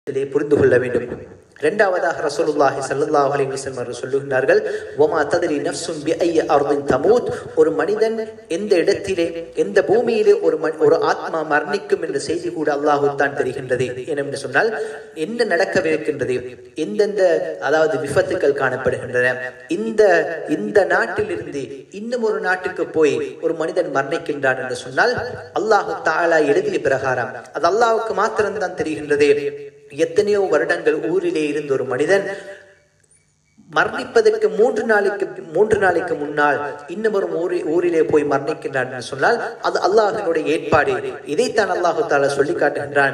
இதிலே புரிந்து கொள்ள வேண்டும் இரண்டாவதாக ரசூலுல்லாஹி ஸல்லல்லாஹு அலைஹி வஸல்லம் அவர்கள் சொல்லுகிறார்கள் வமா தத்ரி நஃப்சுன் பிஅய்ய அர்தின் தமூத் ஒரு மனிதன் எந்த இடத்திலே எந்த பூமியிலே ஒரு ம- ஒரு ஆத்மா மரணிக்கும் என்ற செய்தி கூட அல்லாஹு தான் தெரிகின்றது ஏனென்று சொன்னால் என்ன நடக்கவிருக்கின்றது எந்தெந்த அதாவது விபத்துக்கள் காணப்படுகின்றன இந்த இந்த நாட்டிலிருந்து இன்னும் ஒரு நாட்டுக்கு போய் ஒரு மனிதன் மரணிக்கின்றான் என்று சொன்னால் அல்லாஹு தாலா எழுதிய பிரகாரம் அது அல்லாஹ்வுக்கு மாத்திரம்தான் தெரிகின்றது எத்தனையோ வருடங்கள் ஊரிலே இருந்த ஒரு மனிதன் மரணிப்பதற்கு மூன்று நாளைக்கு மூன்று நாளைக்கு முன்னால் இன்னும் ஒரு ஊரி ஊரிலே போய் மரணிக்கின்றான் என்று சொன்னால் அது அல்லாஹினுடைய ஏற்பாடு இதைத்தான் அல்லாஹு தாலா சொல்லி காட்டுகின்றான்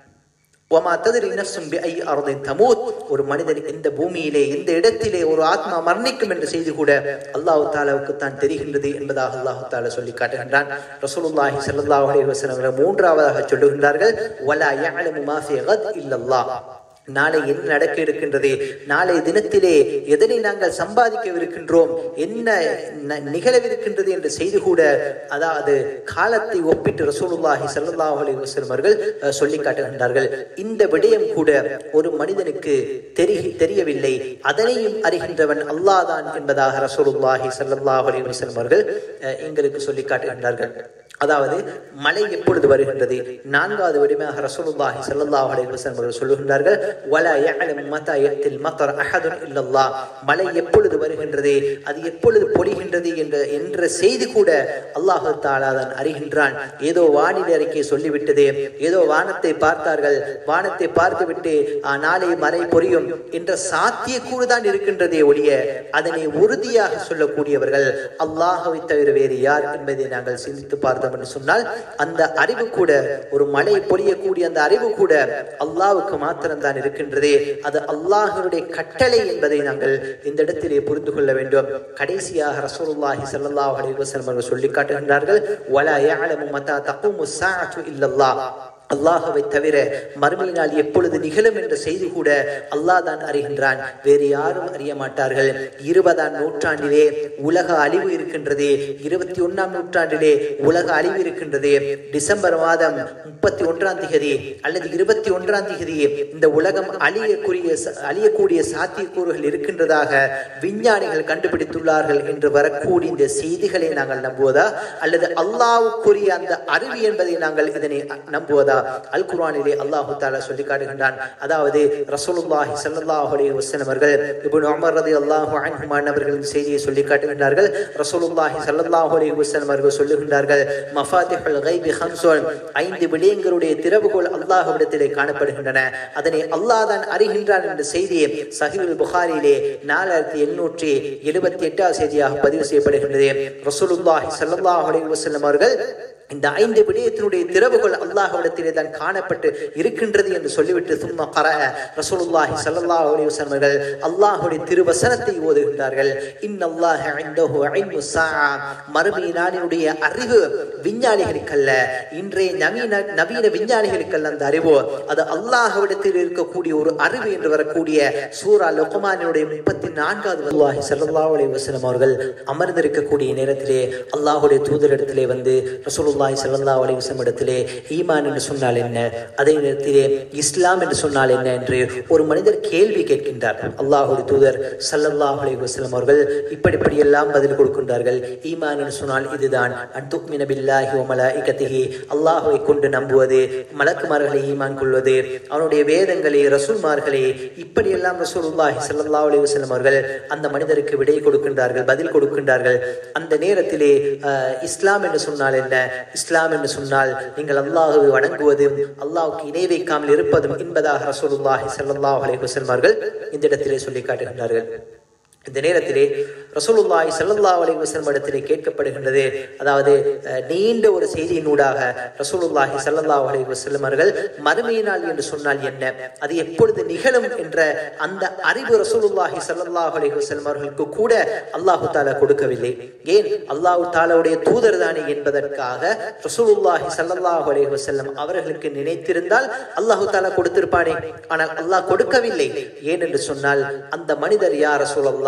وَمَا تَدْرِي نَفْسٌ بِأَيِّ أَرْضٍ تَمُوتُ ஒரு மனிதன் எந்த பூமியிலே எந்த இடத்திலே ஒரு ஆத்மா மரணிக்கும் என்ற செய்தி கூட அல்லாஹ் தாலாவுக்கு தான் தெரிகின்றது என்பதாக அல்லாஹ் தாலா சொல்லி காட்டுகின்றான் ரசூலுல்லாஹி ஸல்லல்லாஹு அலைஹி வஸல்லம் அவர்கள் மூன்றாவதாக சொல்லுகின்றார்கள் வலா يَعْلَمُ مَا فِي غَدٍ إِلَّا اللَّهُ நாளை என்ன நடக்க இருக்கின்றது நாளை தினத்திலே எதனை நாங்கள் சம்பாதிக்கவிருக்கின்றோம் என்ன ந- நிகழவிருக்கின்றது என்ற செய்தி கூட அதாவது காலத்தை ஒப்பிட்டு ரசூலுல்லாஹி ஸல்லல்லாஹு அலைஹி வஸல்லம் அவர்கள் அஹ், சொல்லி காட்டுகின்றார்கள் இந்த விடயம் கூட ஒரு மனிதனுக்கு தெரி தெரியவில்லை அதனையும் அறிகின்றவன் அல்லாஹ் தான் என்பதாக ரசூலுல்லாஹி ஸல்லல்லாஹு அலைஹி வஸல்லம் அவர்கள் அஹ், எங்களுக்கு சொல்லி காட்டுகின்றார்கள் அதாவது மழை எப்பொழுது வருகின்றது நான்காவது விடமாக ரசூலுல்லாஹி ஸல்லல்லாஹு அலைஹி வஸல்லம் அவர்கள் சொல்லுகின்றார்கள் வலா يعلم متى يأتي المطر أحد إلا الله மழை எப்பொழுது வருகின்றது அது எப்பொழுது பொழிகின்றது என்ற என்ற செய்தி கூட அல்லாஹ் தாலா தான் அறிகின்றான் ஏதோ வானிலை அறிக்கை சொல்லிவிட்டது ஏதோ வானத்தை பார்த்தார்கள் வானத்தை பார்த்துவிட்டு "ஆ, நாளை மழை பொழியும் என்ற சாத்தியக்கூறு தான் இருக்கின்றதே ஒழிய அதனை உறுதியாக சொல்லக்கூடியவர்கள் அல்லாஹவை தவிர வேறு யார் என்பதை நாங்கள் சிந்தித்து பார்த்தோம் என்று சொன்னால் அந்த அறிவு கூட ஒரு மழை பொழியக்கூடிய அந்த அறிவு கூட அல்லாஹ்வுக்கு மாத்திரம்தான் இருக்கின்றதே அது அல்லாஹ்வுடைய கட்டளை என்பதை நாங்கள் இந்த இடத்திலே புரிந்து கொள்ள வேண்டும் கடைசியாக ரசூலுல்லாஹி ஸல்லல்லாஹு அலைஹி வஸல்லம் அவர்கள் சொல்லி காட்டுகின்றார்கள் வலா يعلم متى تقوم الساعة إلا الله அல்லாஹவை தவிர மறுமை நாள் எப்பொழுது நிகழும் என்ற செய்தி கூட அல்லாஹ் தான் அறிகின்றான் வேறு யாரும் அறிய மாட்டார்கள் இருபதாம் நூற்றாண்டிலே உலக அழிவு இருக்கின்றது இருபத்தி ஒன்னாம் நூற்றாண்டிலே உலக அழிவு இருக்கின்றது டிசம்பர் மாதம் முப்பத்தி ஒன்றாம் திகதி அல்லது இருபத்தி ஒன்றாம் திகதி இந்த உலகம் அழியக்கூடிய ச- அழியக்கூடிய சாத்தியக்கூறுகள் இருக்கின்றதாக விஞ்ஞானிகள் கண்டுபிடித்துள்ளார்கள் என்று வரக்கூடிய இந்த செய்திகளை நாங்கள் நம்புவதா அல்லது அல்லாஹ்வுக்குரிய அந்த அறிவு என்பதை நாங்கள் இதனை நம்புவதா அல் குர்ஆனிலே அல்லாஹு தாலா சொல்லி காட்டுகின்றான் அதாவது ரசூலுல்லாஹி ஸல்லல்லாஹு அலைஹி வஸல்லம் அவர்கள் இப்னு உமர் ரலியல்லாஹு அன்ஹுமா அவர்களின் செய்தியை சொல்லி காட்டுகின்றார்கள் ரசூலுல்லாஹி ஸல்லல்லாஹு அலைஹி வஸல்லம் அவர்கள் சொல்லுகின்றார்கள் மஃபாத்திஹுல் கைபி ஹம்ஸுன் ஐந்து விடயங்களுடைய திறவுகோல் அல்லாஹ்விடத்திலே காணப்படுகின்றன அதனை அல்லாஹ் தான் அறிகின்றான் என்ற செய்தியை சஹீஹுல் புகாரியிலே நாலாயிரத்தி எண்ணூற்றி எழுபத்தி எட்டாவது செய்தியாக பதிவு செய்யப்படுகின்றது ரசூலுல்லாஹி ஸல்லல்லாஹு அலைஹி வஸல்லம் அவர்கள் இந்த ஐந்து விடயத்தினுடைய திறவுகள் அல்லாஹ்விடத்திலே தான் காணப்பட்டு இருக்கின்றது என்று சொல்லிவிட்டு சும்மா கர ரசூலுல்லாஹி ஸல்லல்லாஹு அலைஹி வஸல்லம் அவர்கள் அல்லாஹ்வுடைய திருவசனத்தை ஓதுகின்றார்கள் இன்னல்லாஹ இன்தஹு இல்மு ஸாஆ மறுமை நாளினுடைய அறிவு விஞ்ஞானிகளுக்கல்ல இன்றைய நவீன நவீன விஞ்ஞானிகளுக்கல்ல அந்த அறிவு அது அல்லாஹ்விடத்தில் இருக்கக்கூடிய ஒரு அறிவு என்று வரக்கூடிய சூரா லுக்மானினுடைய முப்பத்தி நான்காவது அல்லாஹி ஸல்லல்லாஹு அலைஹி வஸல்லம் அவர்கள் அமர்ந்திருக்கக்கூடிய நேரத்திலே அல்லாஹ்வுடைய தூதரிடத்திலே வந்து ரசூலுல்லாஹி ஸல்லல்லாஹு அலைஹி வஸல்லம் இடத்திலே ஈமான் என்று சொன்னால் என்ன அதே நேரத்திலே இஸ்லாம் என்று சொன்னால் என்ன என்று ஒரு மனிதர் கேள்வி கேட்கின்றார் அல்லாஹ்வுடைய தூதர் ஸல்லல்லாஹு அலைஹி வஸல்லம் அவர்கள் இப்படி இப்படி எல்லாம் பதில் கொடுக்கின்றார்கள் ஈமான் என்று சொன்னால் இதுதான் அன் துக்மின பில்லாஹி வ மலாயிகத்திஹி அல்லாஹ்வை கொண்டு நம்புவது மலக்குமார்களை ஈமான் கொள்வது அவனுடைய வேதங்களை ரசூல்மார்களை இப்படியெல்லாம் ரசூலுல்லாஹி ஸல்லல்லாஹு அலைஹி வஸல்லம் அவர்கள் அந்த மனிதருக்கு விடை கொடுக்கின்றார்கள் பதில் கொடுக்கின்றார்கள் அந்த நேரத்திலே அஹ், இஸ்லாம் என்று சொன்னால் என்ன இஸ்லாம் என்று சொன்னால் நீங்கள் அல்லாஹுவை வணங்குவதும் அல்லாஹ்வுக்கு இணை வைக்காமல் இருப்பதும் என்பதாக ரசூலுல்லாஹி ஸல்லல்லாஹு அலைஹி வஸல்லம் அவர்கள் இந்த இடத்திலே சொல்லி காட்டுகின்றார்கள் இந்த நேரத்திலே ரசூலுல்லாஹி ஸல்லல்லாஹு அலைஹி வஸல்லம் இடத்திலே கேட்கப்படுகின்றது அதாவது அஹ், நீண்ட ஒரு செய்தியினூடாக ரசூலுல்லாஹி ஸல்லல்லாஹு அலைஹி வஸல்லம் அவர்கள் மறுமை நாள் என்று சொன்னால் என்ன அது எப்பொழுது நிகழும் என்ற அந்த அறிவு ரசூலுல்லாஹி ஸல்லல்லாஹு அலைஹி வஸல்லம் அவர்களுக்கு கூட அல்லாஹு தாலா கொடுக்கவில்லை ஏன் அல்லாஹு தாலாவுடைய தூதர் தானே என்பதற்காக ரசூலுல்லாஹி ஸல்லல்லாஹு அலைஹி வஸல்லம் அவர்களுக்கு நினைத்திருந்தால் அல்லாஹு தாலா கொடுத்திருப்பானே ஆனால் அல்லாஹ் கொடுக்கவில்லை ஏன் என்று சொன்னால் அந்த மனிதர் யார் ரசூலுல்லாஹ்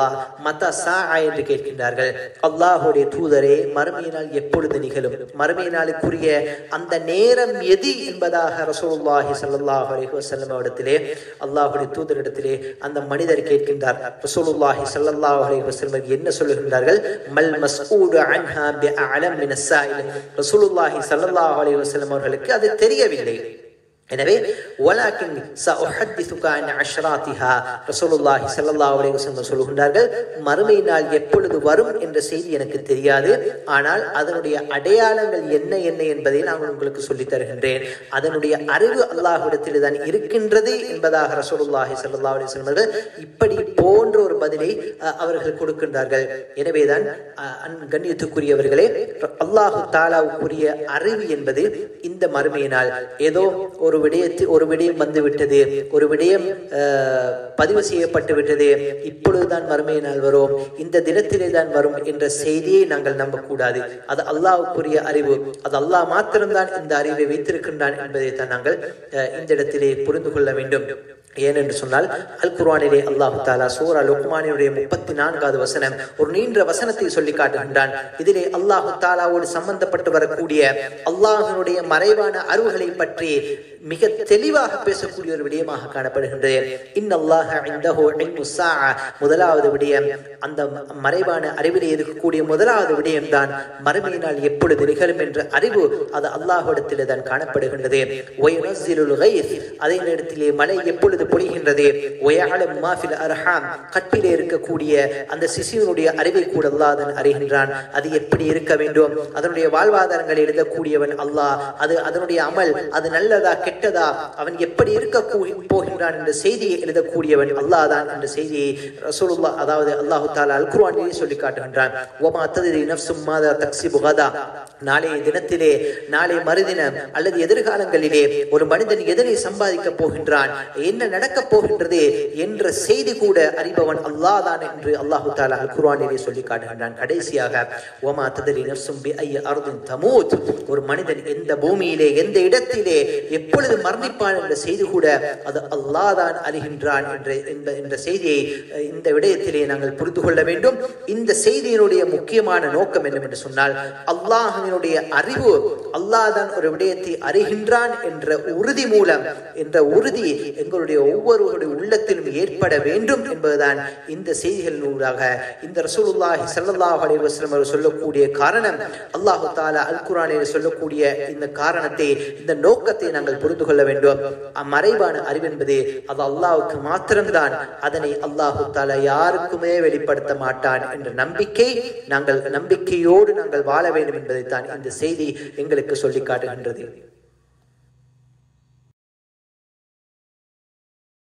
ரசூலுல்லாஹ் மத்த சா என்று கேட்கின்றார்கள் அல்லாஹுடைய தூதரே மறுமையினால் எப்பொழுது நிகழும் மறுமையினாலுக்குரிய அந்த நேரம் எது என்பதாக ரசூலுல்லாஹி ஸல்லல்லாஹு அலைஹி வஸல்லம் இடத்திலே அல்லாஹுடைய தூதரிடத்திலே அந்த மனிதர் கேட்கின்றார் ரசூலுல்லாஹி ஸல்லல்லாஹு அலைஹி வஸல்லம் என்ன சொல்லுகின்றார்கள் மல் மஸ்ஊடு அன்ஹா பிஅலம் மின் அஸ்ஸாயில் ரசூலுல்லாஹி ஸல்லல்லாஹு அலைஹி வஸல்லம் அவர்களுக்கு அது தெரியவில்லை எனவே வலாக்கின் சஉஹத்திசுக அன் அஷ்ராத்திஹா ரசூலுல்லாஹி ஸல்லல்லாஹு அலைஹி வஸல்லம் சொல்லுகின்றார்கள் மறுமை நாள் எப்பொழுது வரும் என்ற செய்தி எனக்கு தெரியாது ஆனால் அதனுடைய அடையாளங்கள் என்ன என்ன என்பதை நான் உங்களுக்கு சொல்லித் தருகின்றேன் அதனுடைய அறிவு அல்லாஹ்விடத்தில் தான் இருக்கின்றது என்பதாக ரசூலுல்லாஹி ஸல்லல்லாஹு அலைஹி வஸல்லம் அவர்கள் இப்படி போன்ற ஒரு பதிலை அஹ், அவர்கள் கொடுக்கின்றார்கள் எனவேதான் அஹ், அன்- கண்ணியத்துக்குரியவர்களே அல்லாஹு தாலாவுக்குரிய அறிவு என்பது இந்த மறுமையினால் ஏதோ ஒரு விடயத்து ஒரு விடயம் வந்து விட்டது ஒரு விடயம் அஹ், பதிவு செய்யப்பட்டு விட்டது இப்பொழுதுதான் மறுமையினால் வரும் இந்த தினத்திலே தான் வரும் என்ற செய்தியை நாங்கள் நம்பக்கூடாது அது அல்லாஹ்வுக்குரிய அறிவு அது அல்லாஹ் மாத்திரம்தான் இந்த அறிவை வைத்திருக்கின்றான் என்பதை தான் நாங்கள் அஹ், இந்த இடத்திலே புரிந்து கொள்ள வேண்டும் ஏனென்று சொன்னால் அல் குர்ஆனிலே அல்லாஹு தாலா சூரா லுக்மானினுடைய முப்பத்தி நான்காவது வசனம் ஒரு நீண்ட வசனத்தை சொல்லி காட்டுகின்றான் இதிலே அல்லாஹு தாலாவோடு சம்பந்தப்பட்டு வரக்கூடிய அல்லாஹினுடைய மறைவான அறிவுகளை பற்றி மிக தெளிவாக பேசக்கூடிய ஒரு விடயமாக காணப்படுகின்றது இன்னல்லாஹ இந்தஹு இல்மு ஸாஅ முதலாவது விடயம் அந்த மறைவான அறிவிலே இருக்கக்கூடிய முதலாவது விடயம் தான் மறுமையினால் எப்பொழுது நிகழும் என்ற அறிவு அது அல்லாஹ்விடத்திலே தான் காணப்படுகின்றது ஒயனஸ்ஸிலுல் கைஸ் அதே நேரத்திலே மழை எப்பொழுது பொழிகின்றது ஒயஅலம் மா ஃபில் அர்ஹாம் கற்பிலே இருக்கக்கூடிய அந்த சிசுவினுடைய அறிவை கூட அல்லாஹ் அதன் அறிகின்றான் அது எப்படி இருக்க வேண்டும் அதனுடைய வாழ்வாதாரங்களை எழுதக்கூடியவன் அல்லாஹ் அது அதனுடைய அமல் அது நல்லதா கெட்டதா அவன் எப்படி இருக்க கூ- போகின்றான் என்ற செய்தியை எழுதக்கூடியவன் அல்லாஹ் தான் என்ற செய்தியை ரசூலுல்லாஹ் அதாவது அல்லாஹு தாலா அல் குர்ஆனிலே சொல்லி காட்டுகின்றான் ஒமா ததிரி நஃப்சும் மாதா தக்ஸிபு கதா நாளைய தினத்திலே நாளை மறுதினம் அல்லது எதிர்காலங்களிலே ஒரு மனிதன் எதனை சம்பாதிக்க போகின்றான் என்ன நடக்கப் போகின்றது என்ற செய்தி கூட அறிபவன் அல்லாஹ் தான் என்று அல்லாஹு தாலா அல் குர்ஆனிலே சொல்லி காட்டுகின்றான் கடைசியாக ஒமா ததிரி நஃப்சும் பி ஐய அர்தின் தமூத் ஒரு மனிதன் எந்த பூமியிலே எந்த இடத்திலே எப்பொழுது மரணிப்பான் என்ற செய்தி கூட அது அல்லாஹ் தான் அறிகின்றான் என்ற இந்த என்ற செய்தியை அஹ், இந்த விடயத்திலே நாங்கள் புரிந்து கொள்ள வேண்டும் இந்த செய்தியினுடைய முக்கியமான நோக்கம் என்னவென்று சொன்னால் அல்லாஹினுடைய அறிவு அல்லாஹ் தான் ஒரு விடயத்தை அறிகின்றான் என்ற உறுதி மூலம் என்ற உறுதி எங்களுடைய ஒவ்வொருவருடைய உள்ளத்திலும் ஏற்பட வேண்டும் என்பதுதான் இந்த செய்திகளினூடாக இந்த ரசூலுல்லாஹி ஸல்லல்லாஹு அலைஹி வஸல்லம் அவர்கள் சொல்லக்கூடிய காரணம் அல்லாஹு தாலா அல் குர்ஆனில் சொல்லக்கூடிய இந்த காரணத்தை இந்த நோக்கத்தை நாங்கள் புரிந்து கொள்ள வேண்டும் மறைவான அறிவு என்பது அது அல்லாஹ்வுக்கு மாத்திரம்தான் அதனை அல்லாஹு தாலா யாருக்குமே வெளிப்படுத்த மாட்டான் என்ற நம்பிக்கை நாங்கள் நம்பிக்கையோடு நாங்கள் வாழ வேண்டும் என்பதைத்தான் இந்த செய்தி எங்களுக்கு சொல்லி காட்டுகின்றது